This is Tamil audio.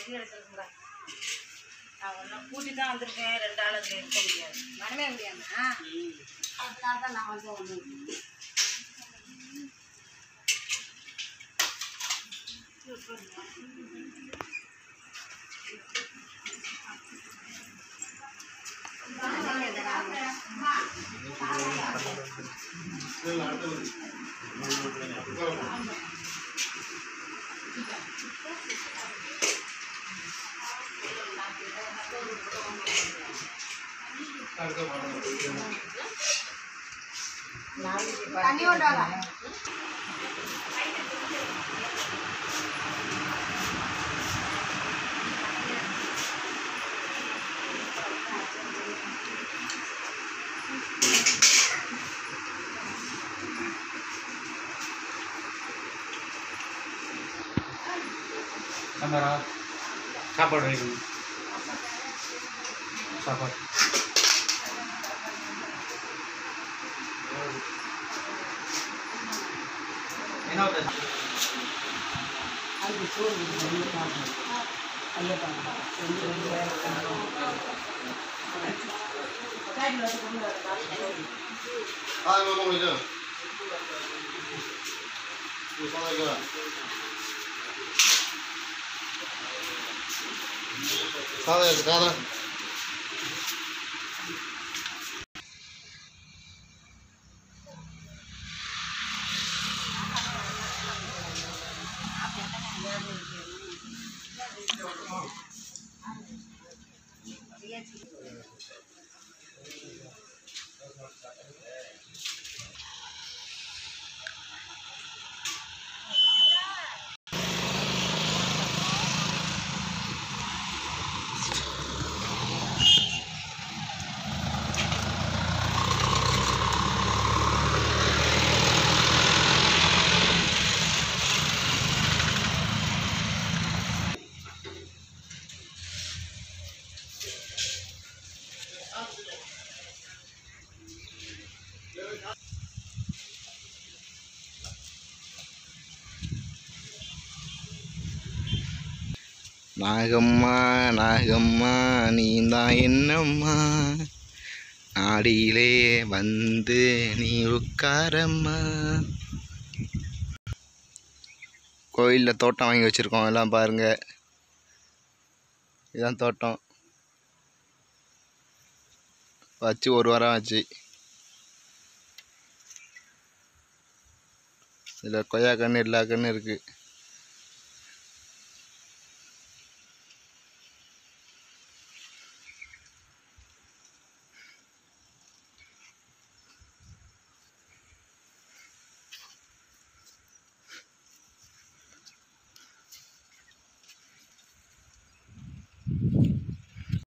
வெளியே எடுத்துருக்குறேன் நான் ஒன்றை கூட்டி தான் வந்திருக்கேன் ரெண்டு ஆள் அதில் இருக்க முடியாது மனமே முடியாம அதனால தான் நான் வந்து ஒன்று தண்ணி கொண்டு வாங்க கேமரா சாப்பாடு வைக்கணும் சாப்பாடு என்ன வருது? அதுக்கு சோறு வந்து பார்க்கணும் ஐயப்பா ரெண்டு ரெண்டு Ah, no, no, no. Tú sabes que Sale, sale. Nagamma Nagamma நீ தான் என்னம்மா ஆடியிலே வந்து நீ உட்காரம்மா கோயிலில் தோட்டம் வாங்கி வச்சுருக்கோம் எல்லாம் பாருங்க இதுதான் தோட்டம் வச்சு ஒரு வாரம் ஆச்சு இதில் கொய்யா கன்று எல்லா கன்று இருக்குது